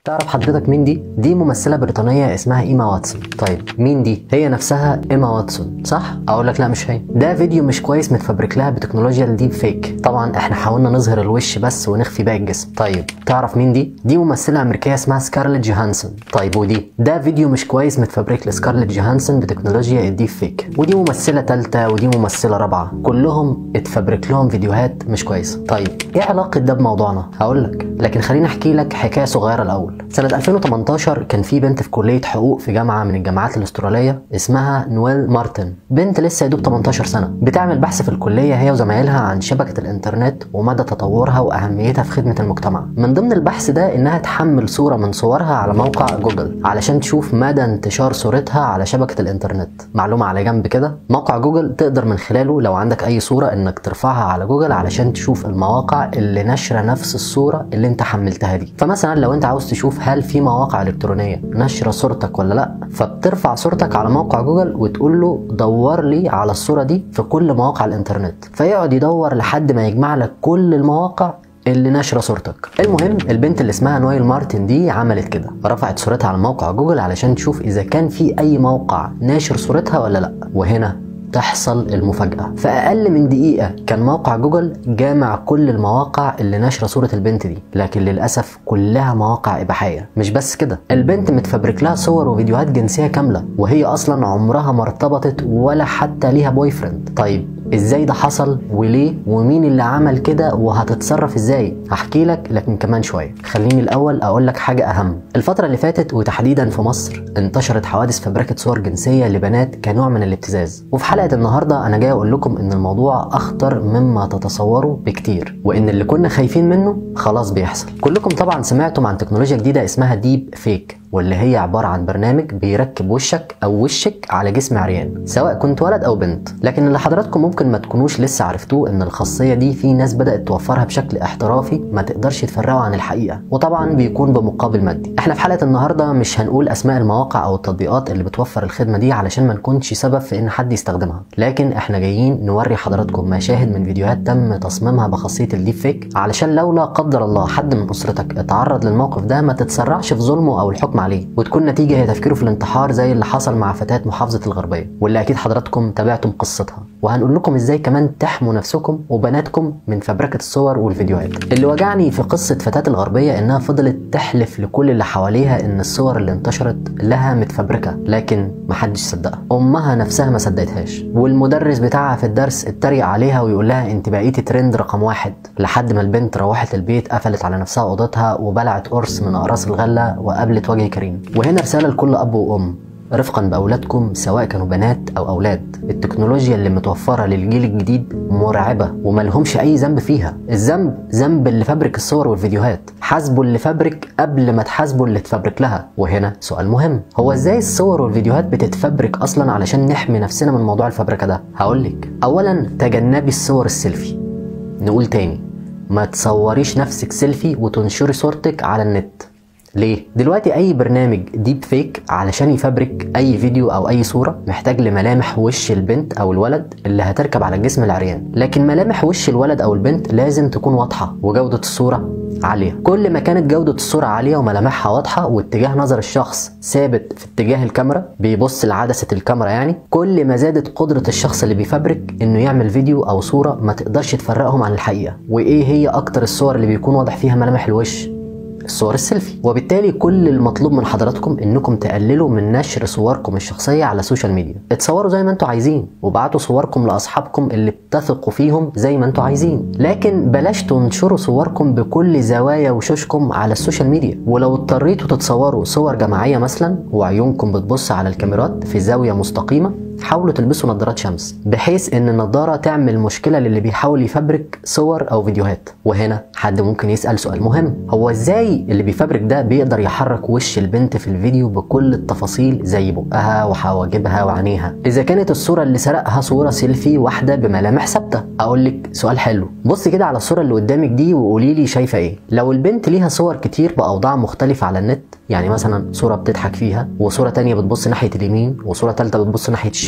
تعرف حضرتك مين دي؟ دي ممثلة بريطانية اسمها إيما واتسون طيب مين دي؟ هي نفسها إيما واتسون صح؟ أقول لك لا مش هي ده فيديو مش كويس متفبرك لها بتكنولوجيا الديب فيك طبعا احنا حاولنا نظهر الوش بس ونخفي باقي الجسم طيب تعرف مين دي؟ دي ممثلة أمريكية اسمها سكارلت جوهانسون طيب ودي؟ ده فيديو مش كويس متفبرك لسكارلت جوهانسون بتكنولوجيا الديب فيك ودي ممثلة تالتة ودي ممثلة رابعة كلهم اتفبرك لهم فيديوهات مش كويسة طيب ايه علاقة ده بموضوعنا؟ هقول لك لكن خليني احكي لك حكاية صغيرة الأول سنة 2018 كان في بنت في كلية حقوق في جامعة من الجامعات الأسترالية اسمها نويل مارتن بنت لسه يدوب 18 سنة بتعمل بحث في الكلية هي وزمايلها عن شبكة الإنترنت ومدى تطورها وأهميتها في خدمة المجتمع من ضمن البحث ده إنها تحمل صورة من صورها على موقع جوجل علشان تشوف مدى انتشار صورتها على شبكة الإنترنت معلومة على جنب كده موقع جوجل تقدر من خلاله لو عندك أي صورة إنك ترفعها على جوجل علشان تشوف المواقع اللي نشرة نفس الصورة اللي انت حملتها دي فمثلا لو انت عاوز تشوف هل في مواقع الكترونيه نشره صورتك ولا لا فبترفع صورتك على موقع جوجل وتقول له دور لي على الصوره دي في كل مواقع الانترنت فيقعد يدور لحد ما يجمع لك كل المواقع اللي ناشره صورتك المهم البنت اللي اسمها نويل مارتن دي عملت كده رفعت صورتها على موقع جوجل علشان تشوف اذا كان في اي موقع ناشر صورتها ولا لا وهنا تحصل المفاجأة في أقل من دقيقة كان موقع جوجل جامع كل المواقع اللي ناشرة صورة البنت دي لكن للأسف كلها مواقع إباحية مش بس كده البنت متفبرك لها صور وفيديوهات جنسية كاملة وهي أصلا عمرها ما ارتبطت ولا حتى ليها بوي فريند طيب ازاي ده حصل وليه ومين اللي عمل كده وهتتصرف ازاي هحكي لك لكن كمان شويه خليني الاول اقول لك حاجه اهم الفتره اللي فاتت وتحديدا في مصر انتشرت حوادث فبركه صور جنسيه لبنات كنوع من الابتزاز وفي حلقه النهارده انا جاي اقول لكم ان الموضوع اخطر مما تتصوروا بكتير وان اللي كنا خايفين منه خلاص بيحصل كلكم طبعا سمعتم عن تكنولوجيا جديده اسمها ديب فيك واللي هي عبارة عن برنامج بيركب وشك أو وشك على جسم عريان سواء كنت ولد أو بنت لكن اللي حضراتكم ممكن ما تكونوش لسه عرفتوه إن الخاصية دي في ناس بدأت توفرها بشكل احترافي ما تقدرش تفرقوا عن الحقيقة وطبعا بيكون بمقابل مادي احنا في حلقة النهاردة مش هنقول أسماء المواقع أو التطبيقات اللي بتوفر الخدمة دي علشان ما نكونش سبب في إن حد يستخدمها لكن احنا جايين نوري حضراتكم مشاهد من فيديوهات تم تصميمها بخاصية الديب فيك علشان لو لا قدر الله حد من أسرتك اتعرض للموقف ده ما تتسرعش في ظلمه أو الحكم عليه وتكون نتيجة هي تفكيره في الانتحار زي اللي حصل مع فتاة محافظة الغربية واللي أكيد حضراتكم تابعتم قصتها وهنقول لكم ازاي كمان تحموا نفسكم وبناتكم من فبركة الصور والفيديوهات اللي وجعني في قصة فتاة الغربية انها فضلت تحلف لكل اللي حواليها ان الصور اللي انتشرت لها متفبركة لكن محدش صدقها امها نفسها ما صدقتهاش والمدرس بتاعها في الدرس اتريق عليها ويقول لها انت بقيتي ترند رقم واحد لحد ما البنت روحت البيت قفلت على نفسها اوضتها وبلعت قرص من اقراص الغلة وقابلت وجه كريم وهنا رسالة لكل اب وام رفقا باولادكم سواء كانوا بنات او اولاد التكنولوجيا اللي متوفره للجيل الجديد مرعبه وملهمش اي ذنب فيها الذنب ذنب اللي فبرك الصور والفيديوهات حاسبوا اللي فبرك قبل ما تحاسبوا اللي تفبرك لها وهنا سؤال مهم هو ازاي الصور والفيديوهات بتتفبرك اصلا علشان نحمي نفسنا من موضوع الفبركه ده هقولك اولا تجنبي الصور السيلفي نقول تاني ما تصوريش نفسك سيلفي وتنشري صورتك على النت ليه؟ دلوقتي أي برنامج ديب فيك علشان يفبرك أي فيديو أو أي صورة محتاج لملامح وش البنت أو الولد اللي هتركب على الجسم العريان، لكن ملامح وش الولد أو البنت لازم تكون واضحة وجودة الصورة عالية كل ما كانت جودة الصورة عالية وملامحها واضحة واتجاه نظر الشخص ثابت في اتجاه الكاميرا بيبص لعدسة الكاميرا يعني كل ما زادت قدرة الشخص اللي بيفبرك انه يعمل فيديو او صورة ما تقدرش تفرقهم عن الحقيقة وايه هي اكتر الصور اللي بيكون واضح فيها ملامح الوش الصور السيلفي وبالتالي كل المطلوب من حضراتكم انكم تقللوا من نشر صوركم الشخصيه على السوشيال ميديا اتصوروا زي ما انتوا عايزين وابعتوا صوركم لاصحابكم اللي بتثقوا فيهم زي ما انتوا عايزين لكن بلاش تنشروا صوركم بكل زوايا وشوشكم على السوشيال ميديا ولو اضطريتوا تتصوروا صور جماعيه مثلا وعيونكم بتبص على الكاميرات في زاويه مستقيمه حاولوا تلبسوا نظارات شمس بحيث ان النظاره تعمل مشكله للي بيحاول يفبرك صور او فيديوهات وهنا حد ممكن يسال سؤال مهم هو ازاي اللي بيفبرك ده بيقدر يحرك وش البنت في الفيديو بكل التفاصيل زي بقها وحواجبها وعينيها اذا كانت الصوره اللي سرقها صوره سيلفي واحده بملامح ثابته اقول لك سؤال حلو بص كده على الصوره اللي قدامك دي وقولي لي شايفه ايه لو البنت ليها صور كتير باوضاع مختلفه على النت يعني مثلا صوره بتضحك فيها وصوره تانية بتبص ناحيه اليمين وصوره ثالثه بتبص ناحيه الشمال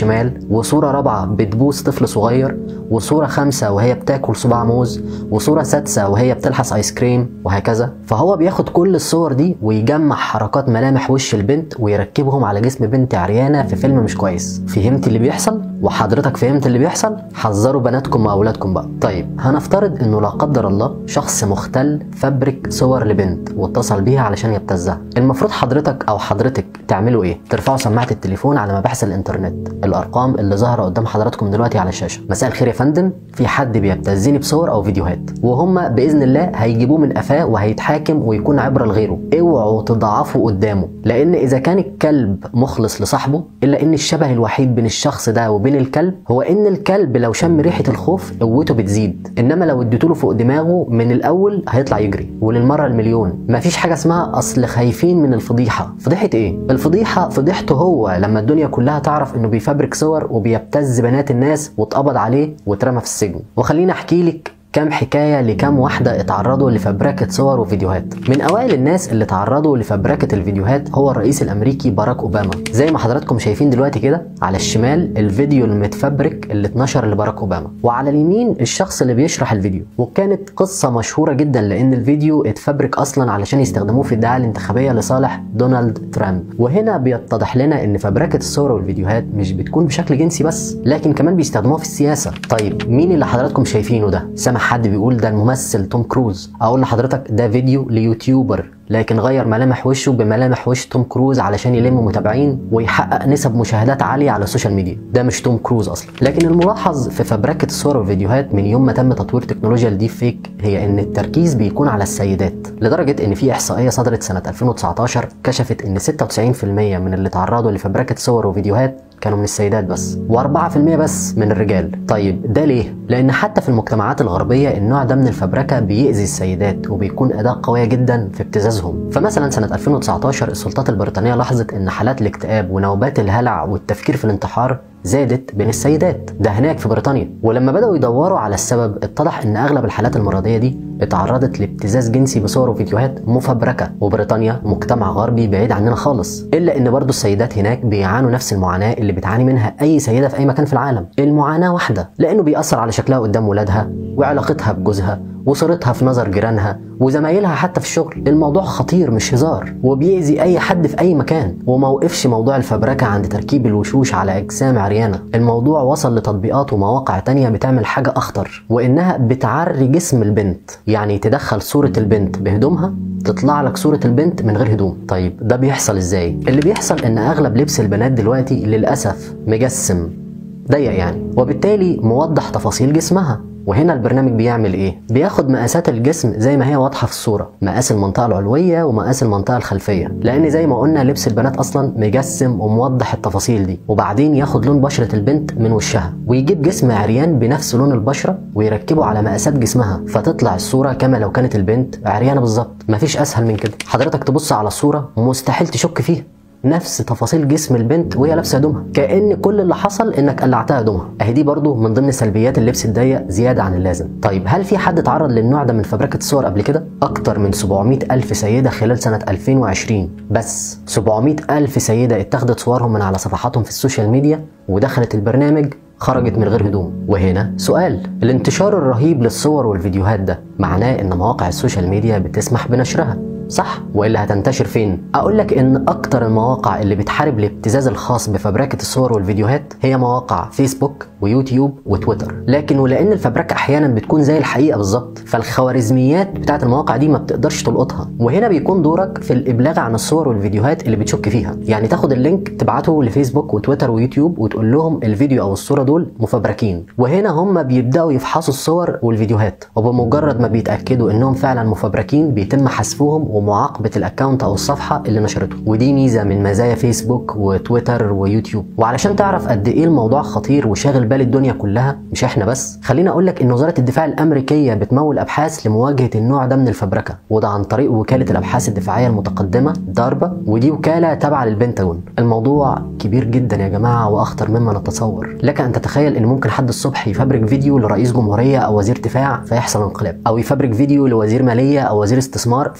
الشمال وصورة رابعة بتبوس طفل صغير وصورة خامسة وهي بتاكل صباع موز وصورة سادسة وهي بتلحس ايس كريم وهكذا فهو بياخد كل الصور دي ويجمع حركات ملامح وش البنت ويركبهم على جسم بنت عريانة في فيلم مش كويس فهمت اللي بيحصل وحضرتك فهمت اللي بيحصل حذروا بناتكم واولادكم بقى طيب هنفترض انه لا قدر الله شخص مختل فبرك صور لبنت واتصل بيها علشان يبتزها المفروض حضرتك او حضرتك تعملوا ايه ترفعوا سماعه التليفون على مباحث الانترنت الارقام اللي ظاهره قدام حضراتكم دلوقتي على الشاشه مساء الخير يا فندم في حد بيبتزني بصور او فيديوهات وهم باذن الله هيجيبوه من قفاه وهيتحاكم ويكون عبره لغيره اوعوا تضعفوا قدامه لان اذا كان الكلب مخلص لصاحبه الا ان الشبه الوحيد بين الشخص ده وبين الكلب هو ان الكلب لو شم ريحه الخوف قوته بتزيد انما لو اديتوله فوق دماغه من الاول هيطلع يجري وللمره المليون مفيش حاجه اسمها اصل خايفين من الفضيحه فضيحه ايه الفضيحه فضيحته هو لما الدنيا كلها تعرف انه بيفبرك صور وبيبتز بنات الناس واتقبض عليه واترمى في السجن وخليني احكي لك كام حكاية لكام واحدة اتعرضوا لفبركة صور وفيديوهات من أوائل الناس اللي تعرضوا لفبركة الفيديوهات هو الرئيس الأمريكي باراك أوباما زي ما حضراتكم شايفين دلوقتي كده على الشمال الفيديو المتفبرك اللي اتنشر لباراك أوباما وعلى اليمين الشخص اللي بيشرح الفيديو وكانت قصة مشهورة جدا لأن الفيديو اتفبرك أصلا علشان يستخدموه في الدعاية الانتخابية لصالح دونالد ترامب وهنا بيتضح لنا إن فبركة الصور والفيديوهات مش بتكون بشكل جنسي بس لكن كمان بيستخدموها في السياسة طيب مين اللي حضراتكم شايفينه ده سامع حد بيقول ده الممثل توم كروز اقول لحضرتك ده فيديو ليوتيوبر لكن غير ملامح وشه بملامح وش توم كروز علشان يلم متابعين ويحقق نسب مشاهدات عاليه على السوشيال ميديا ده مش توم كروز اصلا لكن الملاحظ في فبركه الصور والفيديوهات من يوم ما تم تطوير تكنولوجيا الديب فيك هي ان التركيز بيكون على السيدات لدرجه ان في احصائيه صدرت سنه 2019 كشفت ان 96% من اللي تعرضوا لفبركه صور وفيديوهات كانوا من السيدات بس و4% بس من الرجال طيب ده ليه لان حتى في المجتمعات الغربيه النوع ده من الفبركه بيأذي السيدات وبيكون اداه قويه جدا في ابتزازهم فمثلا سنه 2019 السلطات البريطانيه لاحظت ان حالات الاكتئاب ونوبات الهلع والتفكير في الانتحار زادت بين السيدات ده هناك في بريطانيا ولما بدأوا يدوروا على السبب اتضح ان اغلب الحالات المرضية دي اتعرضت لابتزاز جنسي بصور وفيديوهات مفبركة وبريطانيا مجتمع غربي بعيد عننا خالص الا ان برضو السيدات هناك بيعانوا نفس المعاناة اللي بتعاني منها اي سيدة في اي مكان في العالم المعاناة واحدة لانه بيأثر على شكلها قدام ولادها وعلاقتها بجوزها وصورتها في نظر جيرانها وزمايلها حتى في الشغل الموضوع خطير مش هزار وبيأذي اي حد في اي مكان وما وقفش موضوع الفبركة عند تركيب الوشوش على اجسام عريانة الموضوع وصل لتطبيقات ومواقع تانية بتعمل حاجة اخطر وانها بتعري جسم البنت يعني تدخل صورة البنت بهدومها تطلع لك صورة البنت من غير هدوم طيب ده بيحصل ازاي اللي بيحصل ان اغلب لبس البنات دلوقتي للأسف مجسم ضيق يعني وبالتالي موضح تفاصيل جسمها وهنا البرنامج بيعمل ايه؟ بياخد مقاسات الجسم زي ما هي واضحه في الصوره، مقاس المنطقه العلويه ومقاس المنطقه الخلفيه، لان زي ما قلنا لبس البنات اصلا مجسم وموضح التفاصيل دي، وبعدين ياخد لون بشره البنت من وشها، ويجيب جسم عريان بنفس لون البشره ويركبه على مقاسات جسمها، فتطلع الصوره كما لو كانت البنت عريانه بالظبط، مفيش اسهل من كده، حضرتك تبص على الصوره مستحيل تشك فيها، نفس تفاصيل جسم البنت وهي لابسه هدومها كان كل اللي حصل انك قلعتها هدومها اهي دي برضو من ضمن سلبيات اللبس الضيق زياده عن اللازم طيب هل في حد اتعرض للنوع ده من فبركه الصور قبل كده اكتر من 700 الف سيده خلال سنه 2020 بس 700 الف سيده اتخذت صورهم من على صفحاتهم في السوشيال ميديا ودخلت البرنامج خرجت من غير هدوم وهنا سؤال الانتشار الرهيب للصور والفيديوهات ده معناه ان مواقع السوشيال ميديا بتسمح بنشرها صح والا هتنتشر فين اقول لك ان اكتر المواقع اللي بتحارب الابتزاز الخاص بفبركه الصور والفيديوهات هي مواقع فيسبوك ويوتيوب وتويتر لكن ولان الفبركه احيانا بتكون زي الحقيقه بالظبط فالخوارزميات بتاعت المواقع دي ما بتقدرش تلقطها وهنا بيكون دورك في الابلاغ عن الصور والفيديوهات اللي بتشك فيها يعني تاخد اللينك تبعته لفيسبوك وتويتر ويوتيوب وتقول لهم الفيديو او الصوره دول مفبركين وهنا هم بيبداوا يفحصوا الصور والفيديوهات وبمجرد ما بيتاكدوا انهم فعلا مفبركين بيتم حذفهم ومعاقبه الاكونت او الصفحه اللي نشرته ودي ميزه من مزايا فيسبوك وتويتر ويوتيوب وعلشان تعرف قد ايه الموضوع خطير وشاغل بال الدنيا كلها مش احنا بس خليني اقول لك ان وزاره الدفاع الامريكيه بتمول ابحاث لمواجهه النوع ده من الفبركه وده عن طريق وكاله الابحاث الدفاعيه المتقدمه داربا ودي وكاله تابعه للبنتاجون الموضوع كبير جدا يا جماعه واخطر مما نتصور لك ان تتخيل ان ممكن حد الصبح يفبرك فيديو لرئيس جمهوريه او وزير دفاع فيحصل انقلاب او يفبرك فيديو لوزير ماليه او وزير استثمار فالبورصه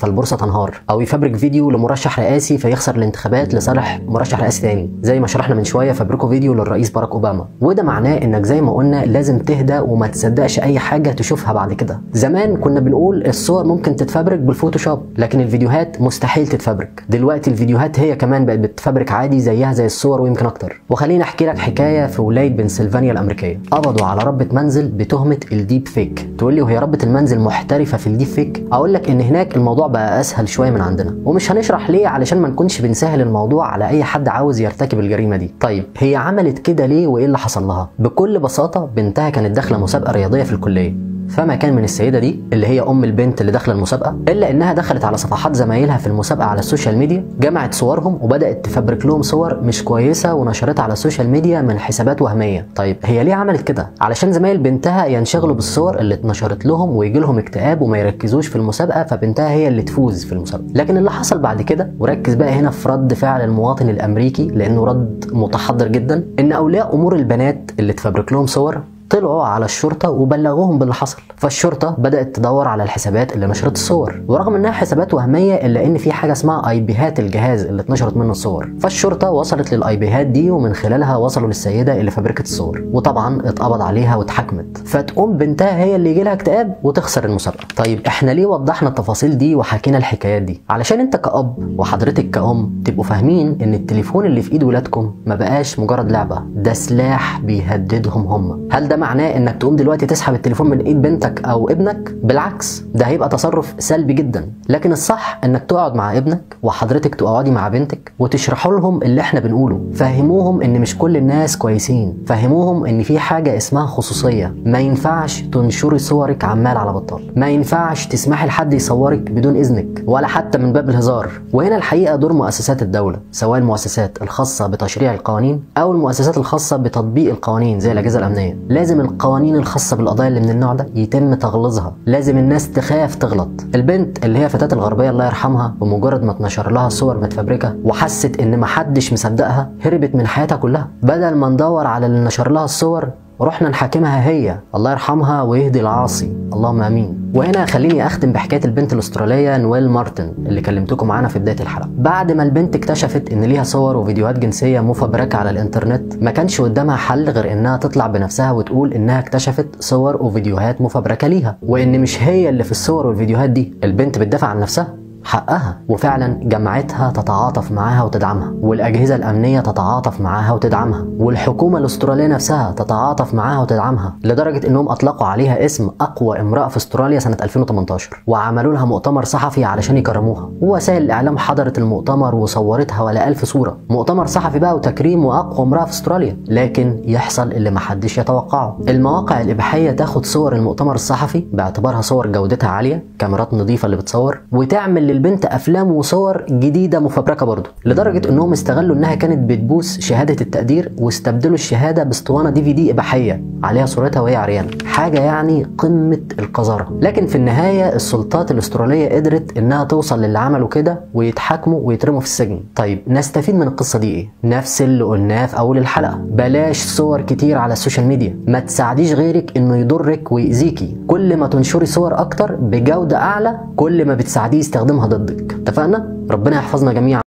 فتنهار او يفبرك فيديو لمرشح رئاسي فيخسر الانتخابات لصالح مرشح رئاسي تاني زي ما شرحنا من شويه فبركوا فيديو للرئيس باراك اوباما وده معناه انك زي ما قلنا لازم تهدى وما تصدقش اي حاجه تشوفها بعد كده زمان كنا بنقول الصور ممكن تتفبرك بالفوتوشوب لكن الفيديوهات مستحيل تتفبرك دلوقتي الفيديوهات هي كمان بقت بتتفبرك عادي زيها زي الصور ويمكن اكتر وخليني احكي لك حكايه في ولايه بنسلفانيا الامريكيه قبضوا على ربة منزل بتهمه الديب فيك تقول لي وهي ربة المنزل محترفه في الديب فيك اقول لك ان هناك الموضوع بقى اسهل شويه من عندنا ومش هنشرح ليه علشان ما نكونش بنسهل الموضوع على اي حد عاوز يرتكب الجريمه دي طيب هي عملت كده ليه وايه اللي حصل لها بكل بساطه بنتها كانت داخله مسابقه رياضيه في الكليه فما كان من السيده دي اللي هي ام البنت اللي داخله المسابقه الا انها دخلت على صفحات زمايلها في المسابقه على السوشيال ميديا جمعت صورهم وبدات تفبرك لهم صور مش كويسه ونشرتها على السوشيال ميديا من حسابات وهميه طيب هي ليه عملت كده علشان زمايل بنتها ينشغلوا بالصور اللي اتنشرت لهم ويجي لهم اكتئاب وما يركزوش في المسابقه فبنتها هي اللي تفوز في المسابقه لكن اللي حصل بعد كده وركز بقى هنا في رد فعل المواطن الامريكي لانه رد متحضر جدا ان اولياء امور البنات اللي تفبرك لهم صور طلعوا على الشرطة وبلغوهم باللي حصل فالشرطة بدأت تدور على الحسابات اللي نشرت الصور ورغم انها حسابات وهمية الا ان في حاجة اسمها اي بيهات الجهاز اللي اتنشرت منه الصور فالشرطة وصلت للاي بيهات دي ومن خلالها وصلوا للسيدة اللي فبركت الصور وطبعا اتقبض عليها واتحكمت فتقوم بنتها هي اللي يجي لها اكتئاب وتخسر المسابقة طيب احنا ليه وضحنا التفاصيل دي وحكينا الحكايات دي علشان انت كأب وحضرتك كأم تبقوا فاهمين ان التليفون اللي في ايد ولادكم ما بقاش مجرد لعبة ده سلاح بيهددهم هم هل ده معناه انك تقوم دلوقتي تسحب التليفون من ايد بنتك او ابنك بالعكس ده هيبقى تصرف سلبي جدا لكن الصح انك تقعد مع ابنك وحضرتك تقعدي مع بنتك وتشرحوا لهم اللي احنا بنقوله فهموهم ان مش كل الناس كويسين فهموهم ان في حاجه اسمها خصوصيه ما ينفعش تنشري صورك عمال على بطال ما ينفعش تسمحي لحد يصورك بدون اذنك ولا حتى من باب الهزار وهنا الحقيقه دور مؤسسات الدوله سواء المؤسسات الخاصه بتشريع القوانين او المؤسسات الخاصه بتطبيق القوانين زي الاجهزه الامنيه لازم القوانين الخاصه بالقضايا اللي من النوع ده يتم تغليظها لازم الناس تخاف تغلط البنت اللي هي فتاه الغربيه الله يرحمها بمجرد ما اتنشر لها صور متفبركه وحست ان محدش مصدقها هربت من حياتها كلها بدل ما ندور على اللي نشر لها الصور رحنا نحاكمها هي الله يرحمها ويهدي العاصي اللهم امين وهنا خليني اختم بحكايه البنت الاستراليه نويل مارتن اللي كلمتكم عنها في بدايه الحلقه بعد ما البنت اكتشفت ان ليها صور وفيديوهات جنسيه مفبركه على الانترنت ما كانش قدامها حل غير انها تطلع بنفسها وتقول انها اكتشفت صور وفيديوهات مفبركه ليها وان مش هي اللي في الصور والفيديوهات دي البنت بتدافع عن نفسها حقها وفعلا جمعتها تتعاطف معاها وتدعمها والاجهزه الامنيه تتعاطف معاها وتدعمها والحكومه الاستراليه نفسها تتعاطف معاها وتدعمها لدرجه انهم اطلقوا عليها اسم اقوى امراه في استراليا سنه 2018 وعملوا لها مؤتمر صحفي علشان يكرموها ووسائل الاعلام حضرت المؤتمر وصورتها ولا ألف صوره مؤتمر صحفي بقى وتكريم واقوى امراه في استراليا لكن يحصل اللي محدش يتوقعه المواقع الاباحيه تاخد صور المؤتمر الصحفي باعتبارها صور جودتها عاليه كاميرات نظيفه اللي بتصور وتعمل للبنت افلام وصور جديده مفبركه برضه لدرجه انهم استغلوا انها كانت بتبوس شهاده التقدير واستبدلوا الشهاده باسطوانه دي في دي اباحيه عليها صورتها وهي عريانه حاجه يعني قمه القذاره لكن في النهايه السلطات الاستراليه قدرت انها توصل للي عملوا كده ويتحاكموا ويترموا في السجن طيب نستفيد من القصه دي ايه نفس اللي قلناه في اول الحلقه بلاش صور كتير على السوشيال ميديا ما تساعديش غيرك انه يضرك ويأذيكي كل ما تنشري صور اكتر بجوده اعلى كل ما بتساعديه يستخدمها ضدك اتفقنا ربنا يحفظنا جميعا